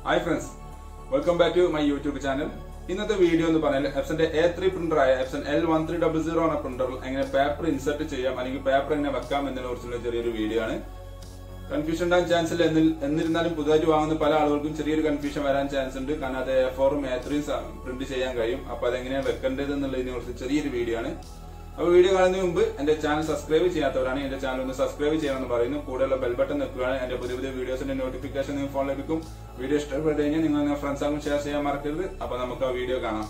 hi friends welcome back to my YouTube channel ഇന്നത്തെ video എന്ന് പറഞ്ഞാൽ എപ്സന്റെ എ ത്രീ പ്രിന്റർ ആയ Epson L one three double zero എന്ന പ്രിന്ററിൽ എങ്ങനെ പേപ്പർ ഇൻസെർട്ട് ചെയ്യാം അല്ലെങ്കിൽ പേപ്പർ എങ്ങനെ വെക്കാം എന്നതിനെ കുറിച്ചുള്ള ചെറിയൊരു വീഡിയോ ആണ് കൺഫ്യൂഷൻ ഉണ്ടാകാൻ ചാൻസ് ഇല്ല എന്നിൽ- എന്നിരുന്നാലും പുതുതായിട്ട് വാങ്ങുന്ന പല ആളുകൾക്കും ചെറിയൊരു കൺഫ്യൂഷൻ വരാൻ ചാൻസ് ഉണ്ട് കാരണം അത് എ ഫോറും എ ത്രീയും പ്രിന്റ് ചെയ്യാൻ കഴിയും അപ്പൊ അതെങ്ങനെയാണ് വെക്കേണ്ടത് എന്നുള്ളതിനെ കുറിച്ച് ചെറിയൊരു വീഡിയോ ആണ് അപ്പൊ വീഡിയോ കാണുന്നതിന് മുമ്പ് എന്റെ ചാനൽ സബ്സ്ക്രൈബ് ചെയ്യാത്തവരാണ് എന്റെ ചാനൽ ഒന്ന് സബ്സ്ക്രൈബ് ചെയ്യണമെന്ന് പറയുന്നു കൂടെയുള്ള ബെൽ ബട്ടൺ നിൽക്കുകയാണ് എന്റെ പുതിയ പുതിയ വീഡിയോസിന്റെ നോട്ടിഫിക്കേഷൻ നിങ്ങൾ ഫോൺ ലഭിക്കും വീഡിയോ ഇഷ്ടപ്പെട്ട് കഴിഞ്ഞാൽ നിങ്ങൾ നിങ്ങളുടെ ഫ്രണ്ട്സ് ആകും ഷെയർ ചെയ്യാൻ മറക്കരുത് അപ്പൊ നമുക്ക് ആ വീഡിയോ കാണാം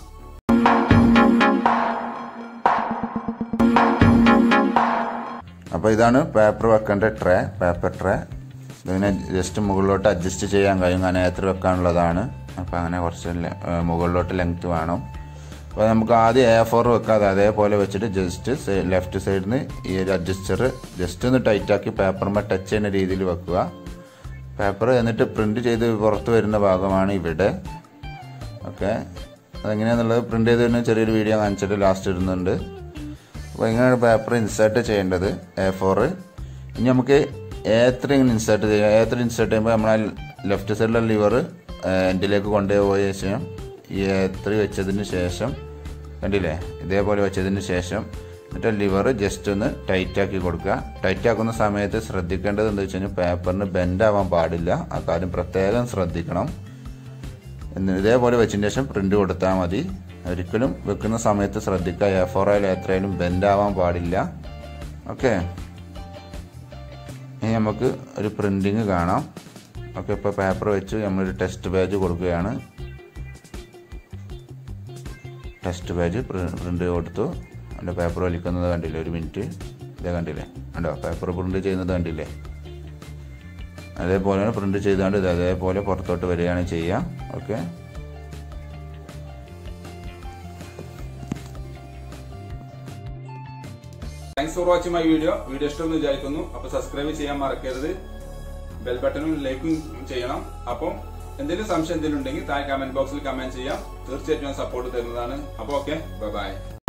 അപ്പോൾ ഇതാണ് പേപ്പർ വെക്കേണ്ട ട്രേ പേപ്പർ ട്രേ ഇതിനെ ജസ്റ്റ് മുകളിലോട്ട് അഡ്ജസ്റ്റ് ചെയ്യാൻ കഴിയും കാരണം എത്ര വെക്കാനുള്ളതാണ് അപ്പോൾ അങ്ങനെ കുറച്ച് ലെ- ഏ, മുകളിലോട്ട് ലെങ്ത് വേണം അപ്പോൾ നമുക്ക് ആദ്യം എ ഫോർ വെക്കാതെ അതേപോലെ വെച്ചിട്ട് ജസ്റ്റ് ലെഫ്റ്റ് സൈഡിൽ നിന്ന് ഈ ഒരു അഡ്ജസ്റ്റർ ജസ്റ്റ് ഒന്ന് ടൈറ്റാക്കി പേപ്പറുമ്പോൾ ടച്ച് ചെയ്യുന്ന രീതിയിൽ വെക്കുക പേപ്പർ എന്നിട്ട് പ്രിന്റ് ചെയ്ത് പുറത്ത് വരുന്ന ഭാഗമാണ് ഇവിടെ ഓക്കെ അതെങ്ങനെയാണെന്നുള്ളത് പ്രിന്റ് ചെയ്ത് വരുന്ന ചെറിയൊരു വീഡിയോ കാണിച്ചിട്ട് ലാസ്റ്റ് ഇടുന്നുണ്ട് അപ്പോൾ ഇങ്ങനെയാണ് പേപ്പർ ഇൻസേർട്ട് ചെയ്യേണ്ടത് എ ഫോറ് ഇനി നമുക്ക് എ ത്രീ ഇങ്ങനെ ഇൻസേർട്ട് ചെയ്യാം എ ത്രീ ഇൻസേർട്ട് ചെയ്യുമ്പോൾ നമ്മൾ ലെഫ്റ്റ് സൈഡിലെ ലിവർ എൻഡിലേക്ക് കൊണ്ടുപോയ ശേഷം ഈ എ ത്രീ വെച്ചതിന് ശേഷം കണ്ടില്ലേ ഇതേപോലെ വെച്ചതിന് ശേഷം എന്നിട്ട് ലിവർ ജസ്റ്റ് ഒന്ന് ടൈറ്റ് ആക്കി കൊടുക്കുക ടൈറ്റ് ആക്കുന്ന സമയത്ത് ശ്രദ്ധിക്കേണ്ടത് എന്താ വെച്ച് കഴിഞ്ഞാൽ പേപ്പറിന് ബെൻഡ് ആവാൻ പാടില്ല ആ കാര്യം പ്രത്യേകം ശ്രദ്ധിക്കണം എന്ന് ഇതേപോലെ വെച്ചതിന് ശേഷം പ്രിന്റ് കൊടുത്താൽ മതി ഒരിക്കലും വെക്കുന്ന സമയത്ത് ശ്രദ്ധിക്കുക എ ഫോർ ആയാലും എത്രയായാലും ബെൻഡ് ആവാൻ പാടില്ല ഓക്കെ ഇനി നമുക്ക് ഒരു പ്രിന്റിങ് കാണാം ഓക്കെ ഇപ്പോൾ പേപ്പർ വെച്ച് നമ്മളൊരു ടെസ്റ്റ് പേജ് കൊടുക്കുകയാണ് ടെസ്റ്റ് പേജ് പ്രിന്റ് കൊടുത്തു അതിൻ്റെ പേപ്പർ വലിക്കുന്നത് കണ്ടില്ലേ ഒരു മിനിറ്റ് ഇതേ കണ്ടില്ലേ കണ്ടോ പേപ്പർ പ്രിന്റ് ചെയ്യുന്നത് കണ്ടില്ലേ അതേപോലെ പ്രിന്റ് ചെയ്തുകൊണ്ട് ഇത് അതേപോലെ പുറത്തോട്ട് വരികയാണ് ചെയ്യുക okay thanks for watching my video video ഇഷ്ടമെന്ന് വിചാരിക്കുന്നു അപ്പൊ സബ്സ്ക്രൈബ് ചെയ്യാൻ മറക്കരുത് ബെൽ ബട്ടണും ലൈക്കും ചെയ്യണം അപ്പം എന്തെങ്കിലും സംശയം എന്തെങ്കിലും ഉണ്ടെങ്കിൽ താഴെ കമന്റ് ബോക്സിൽ കമന്റ് ചെയ്യാം തീർച്ചയായിട്ടും ഞാൻ സപ്പോർട്ട് തരുന്നതാണ് അപ്പൊ ഓക്കെ ബൈ